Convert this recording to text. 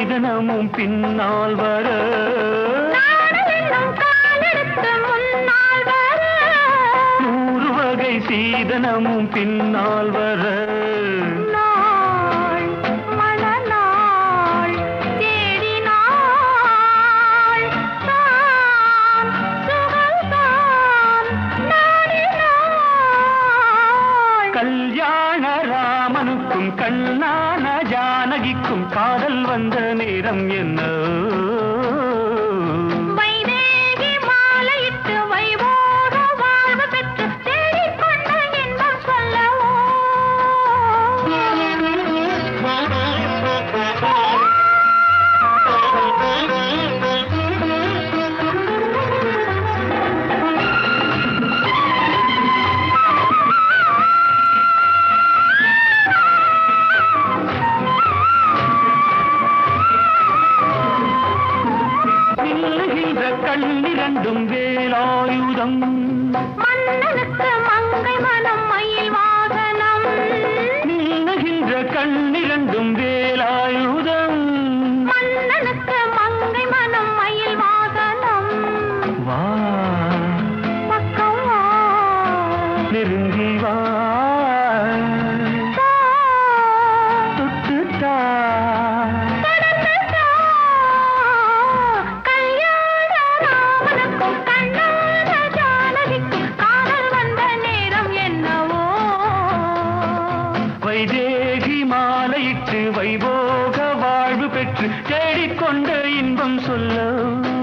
சீதனமும் பின்னால் வர காதல் என்னும் காலெடுத்து முன்னால் வர நூறு வகை சீதனமும் பின்னால் வர நாள் மணநாள் தேடினாள் தான் சுகம்தான் நாடினாள் கல்யாண ராமனுக்கும் கண்ணான ஜானகிக்கும் காதல் வந்த நேரம் என்ன வைதேகி மாலையிட்டு வைபோக வாழ்வு பெற்று தேடிக்கொண்ட இன்பம் சொல்லவோ நில்லுகின்ற கண்ணிரண்டும் வேலாயுதம் மன்னனுக்கு மங்கை மனம் மயில் வாகனம் நில்லுகின்ற கண்ணிரண்டும் வேலாயுதம் மன்னனுக்கு மங்கை மனம் மயில் வாகனம் வா பக்கம் வா நெருங்கி வா தா, தொட்டுட்டா கடந்து தா. கல்யாண ராமனுக்கும் கண்ணான ஜானகிக்கும் காதல் வந்த நேரம் என்னவோ வைதேகி மாலையிட்டு வைபோக வாழ்வு பெற்று தேடிக்கொண்ட இன்பம் சொல்ல